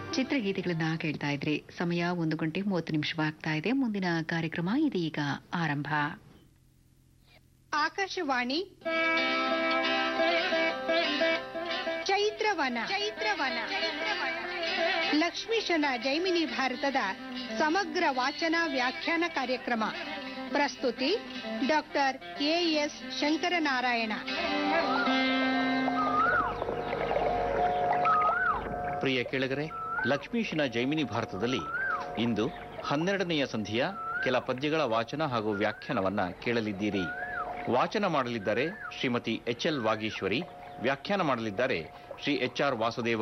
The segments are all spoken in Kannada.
ಚಿತ್ರಗೀತೆಗಳನ್ನ ಕೇಳ್ತಾ ಇದ್ರಿ ಸಮಯ ಒಂದು ಗಂಟೆ ಮೂವತ್ತು ನಿಮಿಷವಾಗ್ತಾ ಇದೆ ಮುಂದಿನ ಕಾರ್ಯಕ್ರಮ ಇದೀಗ ಆರಂಭ ಆಕಾಶವಾಣಿ ಚೈತ್ರವನ ಚೈತ್ರವನ ಲಕ್ಷ್ಮೀಶನ ಜೈಮಿನಿ ಭಾರತದ ಸಮಗ್ರ ವಾಚನ ವ್ಯಾಖ್ಯಾನ ಕಾರ್ಯಕ್ರಮ ಪ್ರಸ್ತುತಿ ಡಾಕ್ಟರ್ ಎಎಸ್ ಶಂಕರನಾರಾಯಣ ಪ್ರಿಯ ಕೆಳಗರೆ ಲಕ್ಷ್ಮೀಶನ ಜೈಮಿನಿ ಭಾರತದಲ್ಲಿ ಇಂದು ಹನ್ನೆರಡನೆಯ ಸಂಧಿಯ ಕೆಲ ಪದ್ಯಗಳ ವಾಚನ ಹಾಗೂ ವ್ಯಾಖ್ಯಾನವನ್ನ ಕೇಳಲಿದ್ದೀರಿ ವಾಚನ ಮಾಡಲಿದ್ದಾರೆ ಶ್ರೀಮತಿ ಎಚ್ ಎಲ್ ವಾಗೀಶ್ವರಿ ವ್ಯಾಖ್ಯಾನ ಮಾಡಲಿದ್ದಾರೆ ಶ್ರೀ ಎಚ್ ಆರ್ ವಾಸುದೇವ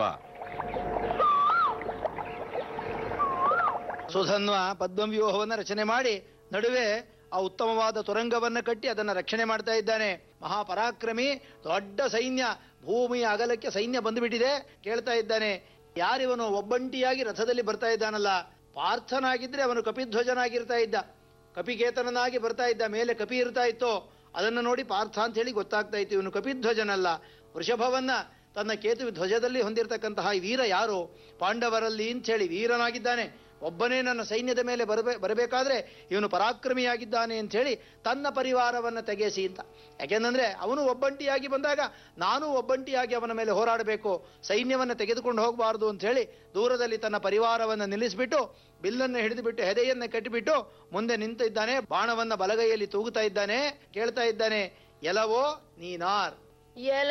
ಸುಧನ್ವ ಪದ್ಮವ್ಯೂಹವನ್ನು ರಚನೆ ಮಾಡಿ ನಡುವೆ ಆ ಉತ್ತಮವಾದ ತುರಂಗವನ್ನು ಕಟ್ಟಿ ಅದನ್ನು ರಕ್ಷಣೆ ಮಾಡ್ತಾ ಇದ್ದಾನೆ ಮಹಾಪರಾಕ್ರಮಿ ದೊಡ್ಡ ಸೈನ್ಯ ಭೂಮಿಯ ಅಗಲಕ್ಕೆ ಸೈನ್ಯ ಬಂದುಬಿಟ್ಟಿದೆ ಕೇಳ್ತಾ ಇದ್ದಾನೆ ಯಾರಿವನು ಒಬ್ಬಂಟಿಯಾಗಿ ರಥದಲ್ಲಿ ಬರ್ತಾ ಇದ್ದಾನಲ್ಲ ಪಾರ್ಥನಾಗಿದ್ರೆ ಅವನು ಕಪಿಧ್ವಜನಾಗಿರ್ತಾ ಇದ್ದ ಕಪಿಕೇತನನಾಗಿ ಬರ್ತಾ ಇದ್ದ ಮೇಲೆ ಕಪಿ ಇರ್ತಾ ಇತ್ತು ಅದನ್ನು ನೋಡಿ ಪಾರ್ಥ ಅಂತ ಹೇಳಿ ಗೊತ್ತಾಗ್ತಾ ಇತ್ತು ಇವನು ಕಪಿಧ್ವಜನಲ್ಲ ವೃಷಭವನ್ನ ತನ್ನ ಕೇತು ಧ್ವಜದಲ್ಲಿ ಹೊಂದಿರತಕ್ಕಂತಹ ಈ ವೀರ ಯಾರು ಪಾಂಡವರಲ್ಲಿ ಅಂತ ಹೇಳಿ ವೀರನಾಗಿದ್ದಾನೆ ಒಬ್ಬನೇ ನನ್ನ ಸೈನ್ಯದ ಮೇಲೆ ಬರಬೇ ಬರಬೇಕಾದ್ರೆ ಇವನು ಪರಾಕ್ರಮಿಯಾಗಿದ್ದಾನೆ ಅಂತ ಹೇಳಿ ತನ್ನ ಪರಿವಾರವನ್ನು ತೆಗೆಸಿ ಅಂತ ಯಾಕೆಂದ್ರೆ ಅವನು ಒಬ್ಬಂಟಿಯಾಗಿ ಬಂದಾಗ ನಾನು ಒಬ್ಬಂಟಿಯಾಗಿ ಅವನ ಮೇಲೆ ಹೋರಾಡಬೇಕು ಸೈನ್ಯವನ್ನು ತೆಗೆದುಕೊಂಡು ಹೋಗಬಾರದು ಅಂತ ಹೇಳಿ ದೂರದಲ್ಲಿ ತನ್ನ ಪರಿವಾರವನ್ನು ನಿಲ್ಲಿಸಿಬಿಟ್ಟು ಬಿಲ್ಲನ್ನು ಹಿಡಿದುಬಿಟ್ಟು ಹೆದೆಯನ್ನು ಕಟ್ಟಿಬಿಟ್ಟು ಮುಂದೆ ನಿಂತಿದ್ದಾನೆ ಬಾಣವನ್ನ ಬಲಗೈಯಲ್ಲಿ ತೂಗುತ್ತಾ ಇದ್ದಾನೆ ಕೇಳ್ತಾ ಇದ್ದಾನೆ ಎಲವೋ ನೀನಾರ್